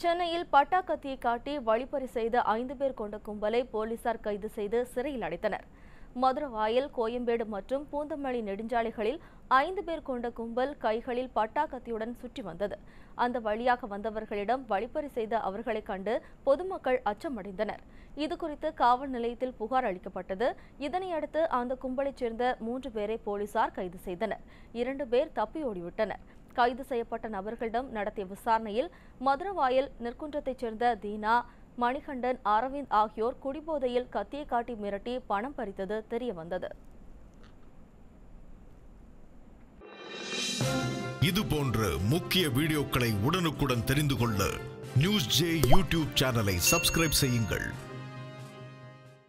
சென்னையில் பட்டா கத்தியை காட்டி வழிப்பறி செய்த ஐந்து பேர் கொண்ட கும்பலை போலீசார் கைது செய்து சிறையில் அடைத்தனர் மதுரவாயல் கோயம்பேடு மற்றும் பூந்தமல்லி நெடுஞ்சாலைகளில் ஐந்து பேர் கொண்ட கும்பல் கைகளில் பட்டா கத்தியுடன் சுற்றி வந்தது அந்த வழியாக வந்தவர்களிடம் வழிப்பறி செய்த அவர்களை கண்டு பொதுமக்கள் அச்சமடைந்தனர் இதுகுறித்து காவல் நிலையத்தில் புகார் அளிக்கப்பட்டது இதனையடுத்து அந்த கும்பலைச் சேர்ந்த மூன்று பேரை போலீசார் கைது செய்தனர் இரண்டு பேர் தப்பி ஓடிவிட்டனர் கைது செய்யப்பட்ட நபர்களிடம் நடத்திய விசாரணையில் மதுரவாயல் நெற்குன்றத்தைச் சேர்ந்த தீனா மணிகண்டன் அரவிந்த் ஆகியோர் குடிபோதையில் கத்தியை காட்டி மிரட்டி பணம் பறித்தது தெரியவந்தது இது போன்ற முக்கிய வீடியோக்களை உடனுக்குடன் தெரிந்து கொள்ள நியூஸ் ஜே யூடியூப் சேனலை சப்ஸ்கிரைப் செய்யுங்கள்